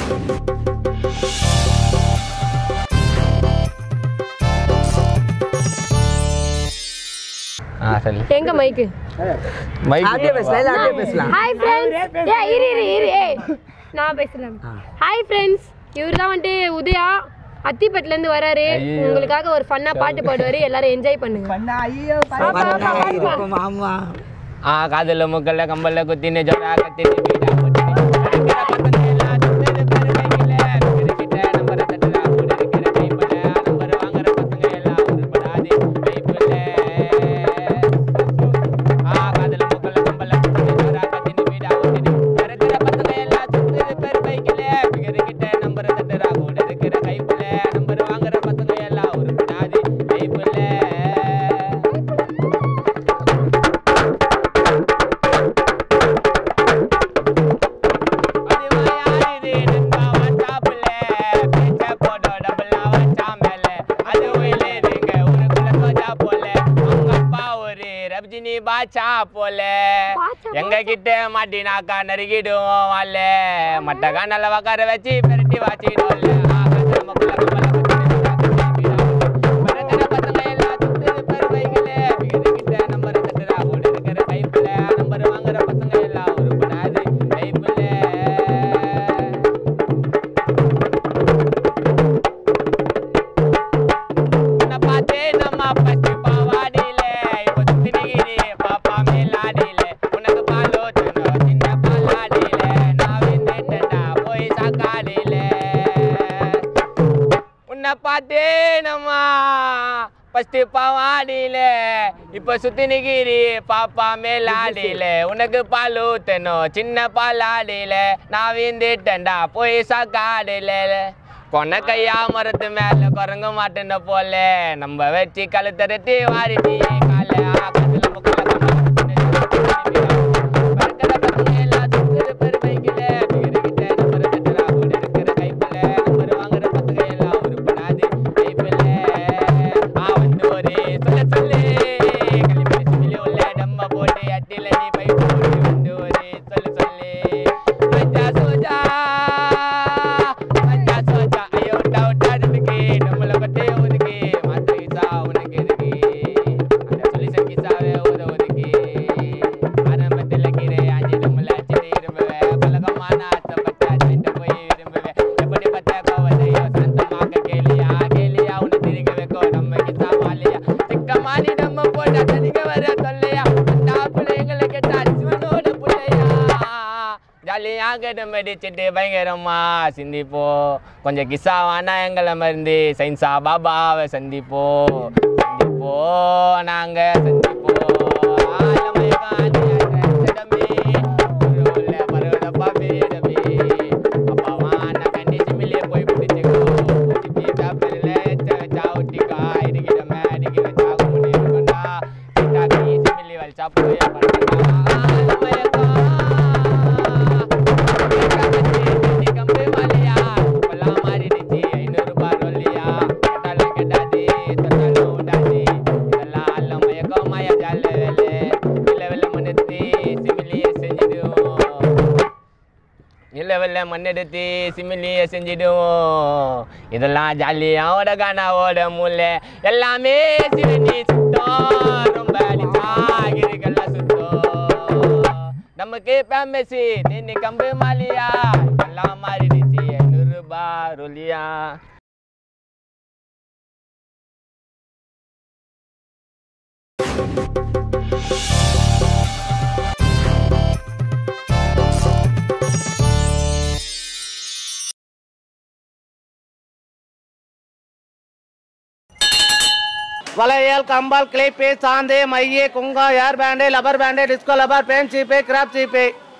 ஆ சொல்லு எங்க மைக்கு மைக் அப்படியே பேசலாம் இல்ல அப்படியே பேசலாம் ஹாய் ஃப்ரெண்ட்ஸ் ஏ இரு இரு இரு ஏய் நான் பேசுறேன் ஹாய் ஃப்ரெண்ட்ஸ் இவர் தான் வந்துட்டு உதயா அத்திப்பட்டுல இருந்து வராரு ஐயையோ. உங்களுக்காக ஒரு ஃபன்னா பாட்டு பாடுவாரு எல்லாரும் என்ஜாய் பண்ணுங்க பண்ணா ஐயோ பண்ணா இருக்கும் ஆமா ஆ காதுல முக்கல்ல கம்பல்ல குத்தின்னு ஜோரா கத்தின்னு பீடா போட்டுன்னு அடிக்கிற பசங்க எல்லாம் சுத்துது பெரு கையில கிட்ட நம்பரை தட்டுறா கூட இருக்கிற கைப்பட நம்பர் வாங்குற பசங்க எல்லாம் உருப்படாது கைப்புல ஆ காதுல முக்கல்ல கம்பல்ல குத்தின்னு ஜோரா கத்தின்னு பீடா போட்டுன்னு இருக்கிற பசங்க எல்லாம் சுத்துது பெரு கையில கிட்ட நம்பரை தட்டுறா கூட இருக்கிற கைப்புல நம்பர் வாங்குற பசங்க எல்லாம் உருப்படாது கைப்புல பாச்சா போல எங்க கிட்ட மாட்டினாக்கா நறுக்கிடுவோம் வாழ மட்டக்கா நல்ல உக்கார வச்சு பெரட்டி வாச்சிடுவோம்ல நம்பர் தட்டுறா ஓடி இருக்கிற கைப்புல நம்பர் வாங்குற பசங்க எல்லாம் உருப்படாது கைப்புல உன்னை பார்த்தே நம்ம பச்சு பாவாடியில இப்போ சுத்தினிகிரி பாப்பா மேலாடியில உனக்கு பாலோச்சனோ சின்ன பாலாடியில நான் விந்துட்டேன்டா போய் சாக்காடியில உன்னை பார்த்தே நம்ம ஃபஸ்ட்டு பாவாடியில இப்போ சுத்தினிகிரி பாப்பா மேலாடியில உனக்கு பால் ஊத்தணும் சின்ன பாலாடியில நான் விந்துட்டேன்டா போய் சாக்காடியில கொன்ன கையா மரத்து மேல குரங்க மாட்டேன போல நம்ம வச்சு கழுத்தரட்டி வாரிட்டி கால ஆக்கத்துல முக்கல பறக்கிற பசங்க எல்லாம் சுத்துது பெருமைக்குல பிகர்கிட்ட நம்பர் தட்டுறா கூட இருக்கிற கைப்புல நம்பர் வாங்குற பசங்க எல்லாம் உருப்படாது கைப்புல ஆ வந்து ஒரு சொல்ல சொல்லு களிமணி சுமிலி உள்ள டம்ம போட்டு அட்டில நீ பை போட்டு வந்து ஒரு சொல்லு சொல்லு மச்சா சோஜா மச்சா சோஜா ஐயோ டவுட் இருக்கு நம்மள பட்டே ஒதுக்கு மாத்த கிசா உனக்கு எதுக்கு அந்த சொல்லி சங்கிசாவே உத ஒதுக்கு ஆரம்பத்தில் கீரை ஆஞ்சி நம்மள அச்சிட்டு விரும்புவேன் பலகமான ஆசைப்பட்ட அச்சிட்டு போய் விரும்புவேன் எப்படி பத்த கோவதையோ சாந்தமாக கேளியா கேளியா உன்னை திரிக்க வைக்கோ நம்ம கிசா மாலியா சிக்கமானி நம்ம போட்டா தனிக்க வர தொல்லையா அந்த பிள்ளைங்களை கேட்டா சிவனோட பிள்ளையா ஜாலியாக நம்ம அடிச்சுட்டு பயங்கரமா சிந்திப்போம் கொஞ்சம் கிஸ்ஸா வேணா எங்களை மருந்து சயின்ஸா பாபாவை சந்திப்போம் சந்திப்போம் நாங்க சந்திப்போம் ஆலமயம் ஆதியாத்திரமே, உருவுல பருவதப்பா பெரியடமே. அப்பாவான கண்ணி சிமிலிய போய் பிடிச்சுக்கோ. சிப்பி சாப்பிடல, எச்ச வச்சா ஒட்டிக்கா. இடுக்கிடமே, அடிக்கி வச்சா கும்பிட்டு இருக்கண்டா. சிட்டாக்கி சிமிலி வலிச்சா போய் பறக்கண்டா. ஆலமயக்கா. மண்ணெடுத்து சிமிலிய செஞ்சிடுவோம் இதெல்லாம் ஜாலியாவோட கானாவோட மூளை எல்லாமே சிறுநீ சுத்தம் ரொம்ப அடிச்சாகிரிகள்லாம் சுத்தம் நமக்கு ஃபேமஸு தென்னி கம்பு மாலியா எல்லாம் மாறிடுச்சு ஐநூறு ரூபாய் ரொலியா வளையல் கம்பால் கிளிப்பு சாந்து மைய குங்கா hair band rubber band disco rubber band சீப்பு கிராப் சீப்பு